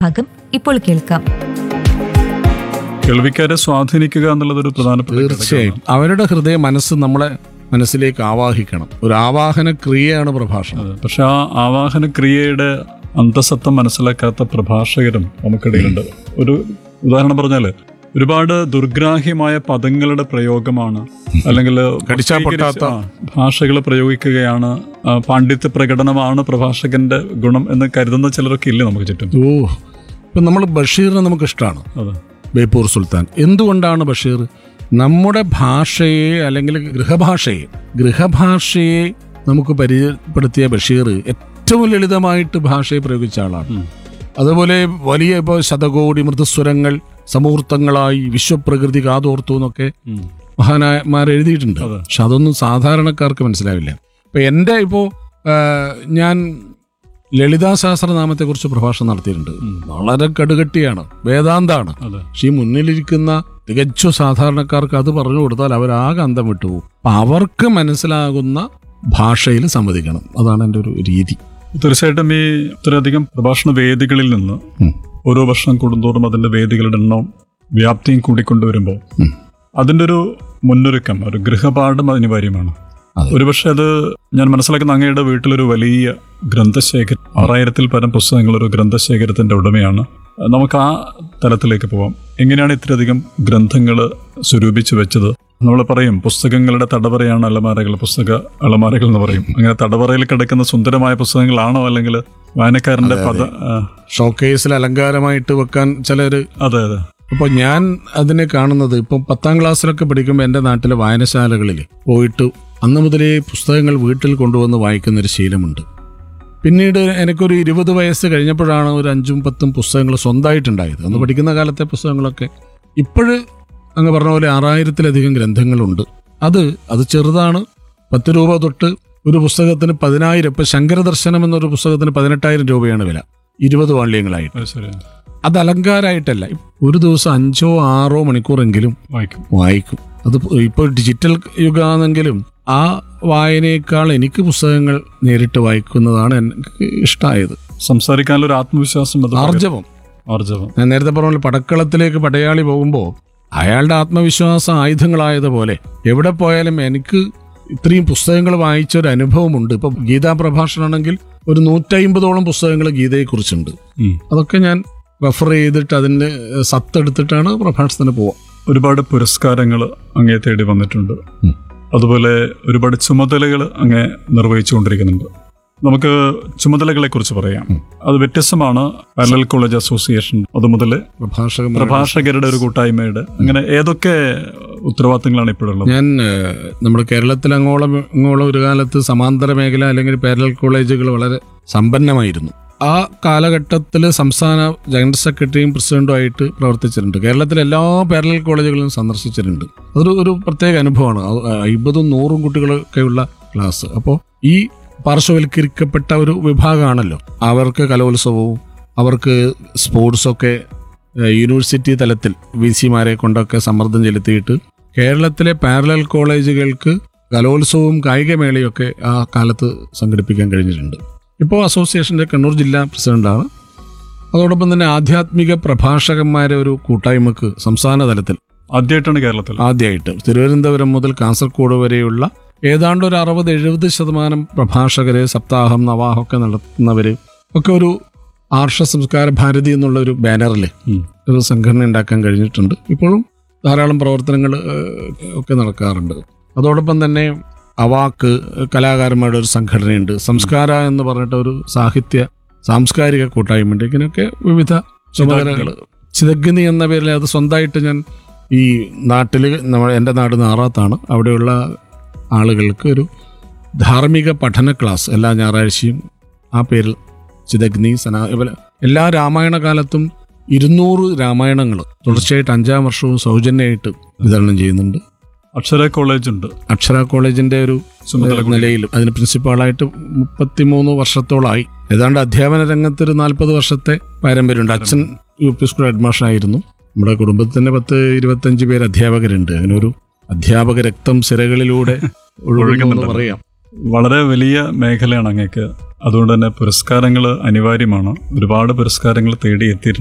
ഭാഗം ഇപ്പോൾ കേൾക്കാം കേൾവിക്കാരെ സ്വാധീനിക്കുക എന്നുള്ളത് ഒരു പ്രധാനപ്പെട്ട തീർച്ചയായും അവരുടെ ഹൃദയ മനസ്സ് നമ്മളെ മനസ്സിലേക്ക് ആവാഹിക്കണം ഒരു ആവാഹന ക്രിയയാണ് പ്രഭാഷണം അതെ. പക്ഷെ ആ ആവാഹന ക്രിയയുടെ അന്തസത്ത മനസ്സിലാക്കാത്ത പ്രഭാഷകരും നമുക്കിടയിലുണ്ട് ഒരു ഉദാഹരണം പറഞ്ഞാല് ഒരുപാട് ദുർഗ്രാഹ്യമായ പദങ്ങളുടെ പ്രയോഗമാണ് അല്ലെങ്കിൽ കടിച്ചാ പൊട്ടാത്ത. ഭാഷകൾ പ്രയോഗിക്കുകയാണ് ആ, പാണ്ഡിത്യ പ്രകടനമാണ് പ്രഭാഷകന്റെ ഗുണം എന്ന് കരുതുന്ന ചിലരൊക്കെ ഇല്ലേ നമുക്ക് ചുറ്റും ഓ ഇപ്പം നമ്മൾ ബഷീറിനെ നമുക്ക് ഇഷ്ടമാണ് അതെ ബേപ്പൂർ സുൽത്താൻ എന്തുകൊണ്ടാണ് ബഷീർ നമ്മുടെ ഭാഷയെ അല്ലെങ്കിൽ ഗൃഹഭാഷയെ ഗൃഹഭാഷയെ നമുക്ക് പരിചയപ്പെടുത്തിയ ബഷീർ ഏറ്റവും ലളിതമായിട്ട് ഭാഷയെ പ്രയോഗിച്ച ആളാണ് ഉം. അതുപോലെ വലിയ ഇപ്പോൾ ശതകോടി മൃദുസ്വരങ്ങൾ സമൂർത്തങ്ങളായി വിശ്വപ്രകൃതി കാതോർത്തു എന്നൊക്കെ ഉം. മഹാനായമാർ എഴുതിയിട്ടുണ്ട് അതെ. പക്ഷെ അതൊന്നും സാധാരണക്കാർക്ക് മനസ്സിലാവില്ല ഇപ്പൊ എൻ്റെ ഇപ്പോൾ ഞാൻ ലളിതാ സഹസ്രനാമത്തെക്കുറിച്ച് പ്രഭാഷണം നടത്തിയിട്ടുണ്ട് വളരെ കടുകട്ടിയാണ് വേദാന്താണ് അതെ പക്ഷെ ഈ മുന്നിലിരിക്കുന്ന തികച്ചു സാധാരണക്കാർക്ക് അത് പറഞ്ഞു കൊടുത്താൽ അവരാകെ അന്തം വിട്ടുപോകും അപ്പൊ അവർക്ക് മനസ്സിലാകുന്ന ഭാഷയിൽ സമ്മതിക്കണം അതാണ് എൻ്റെ ഒരു രീതി തീർച്ചയായിട്ടും ഈ ഇത്രയധികം പ്രഭാഷണ വേദികളിൽ നിന്ന് ഉം. ഓരോ വർഷം കൂടുന്തോറും അതിന്റെ വേദികളുടെ എണ്ണവും വ്യാപ്തിയും കൂടിക്കൊണ്ടുവരുമ്പോൾ ഉം. അതിന്റെ ഒരു മുന്നൊരുക്കം ഒരു ഗൃഹപാഠം അനിവാര്യമാണ് അതെ. ഒരുപക്ഷെ അത് ഞാൻ മനസ്സിലാക്കുന്ന അങ്ങയുടെ വീട്ടിലൊരു വലിയ ഗ്രന്ഥശേഖരം ആറായിരത്തിൽ പരം പുസ്തകങ്ങൾ ഒരു ഗ്രന്ഥശേഖരത്തിന്റെ ഉടമയാണ് നമുക്ക് ആ തലത്തിലേക്ക് പോവാം എങ്ങനെയാണ് ഇത്രയധികം ഗ്രന്ഥങ്ങൾ സ്വരൂപിച്ചു വെച്ചത് നമ്മൾ പറയും പുസ്തകങ്ങളുടെ തടവറയാണ് അലമാരകൾ പുസ്തക അലമാരകൾ എന്ന് പറയും അങ്ങനെ തടവറയിൽ കിടക്കുന്ന സുന്ദരമായ പുസ്തകങ്ങളാണോ അല്ലെങ്കിൽ വായനക്കാരന്റെ പദ ആ, ഷോക്കേസിൽ അലങ്കാരമായിട്ട് വെക്കാൻ ചിലര് അതെ അതെ അപ്പോൾ ഞാൻ അതിനെ കാണുന്നത് ഇപ്പം പത്താം ക്ലാസ്സിലൊക്കെ പഠിക്കുമ്പോൾ എൻ്റെ നാട്ടിലെ വായനശാലകളിൽ പോയിട്ട് അന്ന് മുതലേ പുസ്തകങ്ങൾ വീട്ടിൽ കൊണ്ടുവന്ന് വായിക്കുന്ന ഒരു ശീലമുണ്ട് പിന്നീട് എനിക്കൊരു ഇരുപത് വയസ്സ് കഴിഞ്ഞപ്പോഴാണ് ഒരു അഞ്ചും പത്തും പുസ്തകങ്ങൾ സ്വന്തമായിട്ടുണ്ടായത് അന്ന് പഠിക്കുന്ന കാലത്തെ പുസ്തകങ്ങളൊക്കെ ഇപ്പോഴ് അങ്ങ് പറഞ്ഞ പോലെ ആറായിരത്തിലധികം ഗ്രന്ഥങ്ങളുണ്ട് അത് അത് ചെറുതാണ് പത്ത് രൂപ തൊട്ട് ഒരു പുസ്തകത്തിന് പതിനായിരം ഇപ്പം ശങ്കരദർശനം എന്നൊരു പുസ്തകത്തിന് പതിനെട്ടായിരം രൂപയാണ് വില ഇരുപത് വാള്യങ്ങളായിട്ട് അത് ശരിയാണ് അത് അലങ്കാരമായിട്ടല്ല ഒരു ദിവസം അഞ്ചോ ആറോ മണിക്കൂറെങ്കിലും വായിക്കും വായിക്കും അത് ഇപ്പോൾ ഡിജിറ്റൽ യുഗമാണെങ്കിലും ആ വായനയേക്കാൾ എനിക്ക് പുസ്തകങ്ങൾ നേരിട്ട് വായിക്കുന്നതാണ് എനിക്ക് ഇഷ്ടമായത് സംസാരിക്കാനുള്ള ഒരു ആത്മവിശ്വാസം അത് ആർജവം ആർജവം ഞാൻ നേരത്തെ പറഞ്ഞ പോലെ പടക്കളത്തിലേക്ക് പടയാളി പോകുമ്പോൾ അയാളുടെ ആത്മവിശ്വാസം ആയുധങ്ങളായതുപോലെ എവിടെ പോയാലും എനിക്ക് ഇത്രയും പുസ്തകങ്ങൾ വായിച്ച ഒരു അനുഭവമുണ്ട് ഇപ്പം ഗീതാ പ്രഭാഷണമാണെങ്കിൽ ഒരു നൂറ്റമ്പതോളം പുസ്തകങ്ങൾ ഗീതയെക്കുറിച്ചുണ്ട് ഉം. അതൊക്കെ ഞാൻ റെഫർ ചെയ്തിട്ട് അതിൻ്റെ സത്തെടുത്തിട്ടാണ് പ്രഭാഷണത്തിന് പോവുക ഒരുപാട് പുരസ്കാരങ്ങൾ അങ്ങേ തേടി വന്നിട്ടുണ്ട് ഉം. അതുപോലെ ഒരുപാട് ചുമതലകൾ അങ്ങേ നിർവഹിച്ചുകൊണ്ടിരിക്കുന്നുണ്ട് നമുക്ക് ചുമതലകളെ കുറിച്ച് പറയാം അത് വ്യത്യസ്തമാണ് പാരലൽ കോളേജ് അസോസിയേഷൻ അതുമുതൽ പ്രഭാഷകൻ പ്രഭാഷകരുടെ ഒരു കൂട്ടായ്മയുടെ അങ്ങനെ ഏതൊക്കെ ഉത്തരവാദിത്തങ്ങളാണ് ഇപ്പോഴുള്ളത് ഞാൻ ഏഹ്, നമ്മുടെ കേരളത്തിൽ അങ്ങോളം ഇങ്ങോളം ഒരു കാലത്ത് സമാന്തര മേഖല അല്ലെങ്കിൽ പാരലൽ കോളേജുകൾ വളരെ സമ്പന്നമായിരുന്നു ആ കാലഘട്ടത്തിൽ സംസ്ഥാന ജനറൽ സെക്രട്ടറിയും പ്രസിഡന്റുമായിട്ട് പ്രവർത്തിച്ചിട്ടുണ്ട് കേരളത്തിലെ എല്ലാ പാരലൽ കോളേജുകളും സന്ദർശിച്ചിട്ടുണ്ട് അതൊരു ഒരു പ്രത്യേക അനുഭവമാണ് അത് അയ്പതും നൂറും കുട്ടികളൊക്കെയുള്ള ക്ലാസ് അപ്പോൾ ഈ പാർശ്വവൽക്കരിക്കപ്പെട്ട ഒരു വിഭാഗമാണല്ലോ അവർക്ക് കലോത്സവവും അവർക്ക് സ്പോർട്സൊക്കെ ഏഹ് യൂണിവേഴ്സിറ്റി തലത്തിൽ വി സിമാരെ കൊണ്ടൊക്കെ സമ്മർദ്ദം ചെലുത്തിയിട്ട് കേരളത്തിലെ പാരലൽ കോളേജുകൾക്ക് കലോത്സവവും കായികമേളയൊക്കെ ആ കാലത്ത് സംഘടിപ്പിക്കാൻ കഴിഞ്ഞിട്ടുണ്ട് ഇപ്പോൾ അസോസിയേഷൻ്റെ കണ്ണൂർ ജില്ലാ പ്രസിഡന്റാണ് അതോടൊപ്പം തന്നെ ആധ്യാത്മിക പ്രഭാഷകന്മാരെ ഒരു കൂട്ടായ്മക്ക് സംസ്ഥാന തലത്തിൽ ആദ്യമായിട്ടാണ് കേരളത്തിൽ ആദ്യമായിട്ട് തിരുവനന്തപുരം മുതൽ കാസർഗോഡ് വരെയുള്ള ഏതാണ്ട് ഒരു അറുപത് എഴുപത് ശതമാനം പ്രഭാഷകരെ സപ്താഹം നവാഹമൊക്കെ നടത്തുന്നവര് ഒക്കെ ഒരു ആർഷ സംസ്കാര ഭാരതി എന്നുള്ള ഒരു ബാനറിൽ ഉം. ഒരു സംഘടന ഉണ്ടാക്കാൻ കഴിഞ്ഞിട്ടുണ്ട് ഇപ്പോഴും ധാരാളം പ്രവർത്തനങ്ങൾ ഏഹ്, ഒക്കെ നടക്കാറുണ്ട് അതോടൊപ്പം തന്നെ അവാക്ക് കലാകാരന്മാരുടെ ഒരു സംഘടനയുണ്ട് സംസ്കാര എന്ന് പറഞ്ഞിട്ട് ഒരു സാഹിത്യ സാംസ്കാരിക കൂട്ടായ്മയുണ്ട് ഇങ്ങനെയൊക്കെ വിവിധ ചുമതലകൾ ചിതഗ്നി എന്ന പേരിൽ അത് സ്വന്തമായിട്ട് ഞാൻ ഈ നാട്ടിൽ നമ്മൾ എൻ്റെ നാട് നാറാത്താണ് അവിടെയുള്ള ആളുകൾക്ക് ഒരു ധാർമ്മിക പഠന ക്ലാസ് എല്ലാ ഞായറാഴ്ചയും ആ പേരിൽ ചിതഗ്നി സനാ ഇവ- എല്ലാ രാമായണ കാലത്തും ഇരുന്നൂറ് രാമായണങ്ങൾ തുടർച്ചയായിട്ട് അഞ്ചാം വർഷവും സൗജന്യമായിട്ട് വിതരണം ചെയ്യുന്നുണ്ട് അക്ഷര കോളേജ് ഉണ്ട് അക്ഷര കോളേജിന്റെ ഒരു ചുമതല കൂടി. നിലയിലും അതിന് പ്രിൻസിപ്പാളായിട്ട് മുപ്പത്തിമൂന്ന് വർഷത്തോളമായി ഏതാണ്ട് അധ്യാപന രംഗത്ത് ഒരു നാൽപ്പത് വർഷത്തെ പാരമ്പര്യമുണ്ട് അച്ഛൻ യു പി സ്കൂൾ അഡ്മിഷൻ ആയിരുന്നു നമ്മുടെ കുടുംബത്തിൽ തന്നെ പത്ത് ഇരുപത്തഞ്ച് പേര് അധ്യാപകരുണ്ട് അങ്ങനെ ഒരു അധ്യാപക രക്തം സിരകളിലൂടെ ഒഴുകുന്നു എന്ന് ഒഴുകുന്നുണ്ട്. പറയാം വളരെ വലിയ മേഖലയാണ് അങ്ങേക്ക് അതുകൊണ്ട് തന്നെ പുരസ്കാരങ്ങൾ അനിവാര്യമാണ് ഒരുപാട് പുരസ്കാരങ്ങൾ തേടി എത്തിയിട്ടുണ്ട്